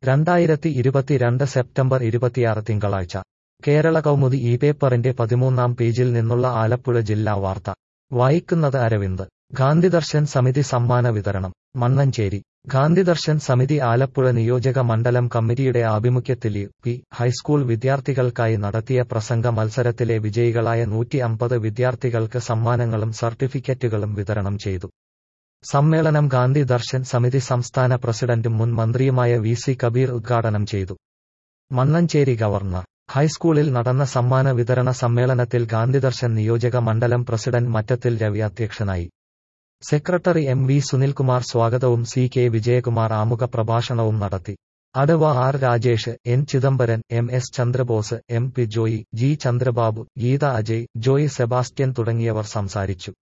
രണ്ടായിരത്തി ഇരുപത്തിരണ്ട് സെപ്റ്റംബർ ഇരുപത്തിയാറ് തിങ്കളാഴ്ച കേരള കൗമുദി ഈ പേപ്പറിന്റെ പതിമൂന്നാം പേജിൽ നിന്നുള്ള ആലപ്പുഴ ജില്ലാ വാർത്ത വായിക്കുന്നത് അരവിന്ദ് ഗാന്ധിദർശൻ സമിതി സമ്മാന വിതരണം മണ്ണഞ്ചേരി ഗാന്ധിദർശൻ സമിതി ആലപ്പുഴ നിയോജക മണ്ഡലം കമ്മിറ്റിയുടെ ആഭിമുഖ്യത്തിൽ യു പി ഹൈസ്കൂൾ വിദ്യാർത്ഥികൾക്കായി നടത്തിയ പ്രസംഗ മത്സരത്തിലെ വിജയികളായ നൂറ്റി അമ്പത് വിദ്യാർത്ഥികൾക്ക് സമ്മാനങ്ങളും സർട്ടിഫിക്കറ്റുകളും വിതരണം ചെയ്തു സമ്മേളനം ഗാന്ധി ദർശൻ സമിതി സംസ്ഥാന പ്രസിഡന്റും മുൻ മന്ത്രിയുമായ വി സി കബീർ ഉദ്ഘാടനം ചെയ്തു മണ്ണഞ്ചേരി ഗവർണർ ഹൈസ്കൂളിൽ നടന്ന സമ്മാന വിതരണ സമ്മേളനത്തിൽ ഗാന്ധിദർശൻ നിയോജക മണ്ഡലം പ്രസിഡന്റ് മറ്റത്തിൽ രവി അധ്യക്ഷനായി സെക്രട്ടറി എം വി സുനിൽകുമാർ സ്വാഗതവും സി കെ വിജയകുമാർ ആമുഖ പ്രഭാഷണവും നടത്തി അടവ R Rajesh N Chidambaran M S Chandrabose M P Joy G Chandrababu Geetha Ajay Joy Sebastian തുടങ്ങിയവർ സംസാരിച്ചു